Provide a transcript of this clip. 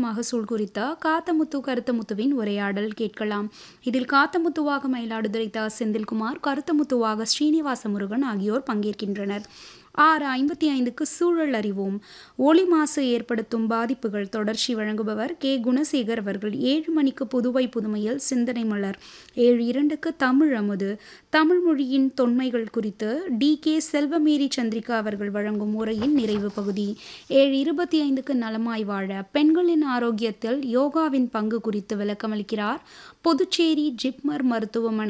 மகசூல் குறித்த காத்தமுத்து கருத்தமுத்துவின் உரையாடல் கேட்கலாம் இதில் காத்தமுத்துவாக மயிலாடுதுறை த செந்தில்குமார் கருத்தமுத்துவாக ஸ்ரீனிவாச முருகன் ஆகியோர் பங்கேற்கின்றனர் ஆறு ஐம்பத்தி ஐந்துக்கு சூழல் அறிவோம் ஒளி மாசு ஏற்படுத்தும் பாதிப்புகள் தொடர்ச்சி வழங்குபவர் கே குணசேகர் அவர்கள் ஏழு மணிக்கு புதுவை புதுமையில் சிந்தனை மலர் ஏழு இரண்டுக்கு தமிழ் அமுது தமிழ் மொழியின் தொன்மைகள் குறித்து டி கே செல்வமேரி சந்திரிகா அவர்கள் வழங்கும் உரையின் நிறைவு பகுதி ஏழு இருபத்தி ஐந்துக்கு நலமாய் வாழ பெண்களின் ஆரோக்கியத்தில் யோகாவின் பங்கு குறித்து விளக்கமளிக்கிறார் புதுச்சேரி ஜிப்மர் மருத்துவமனை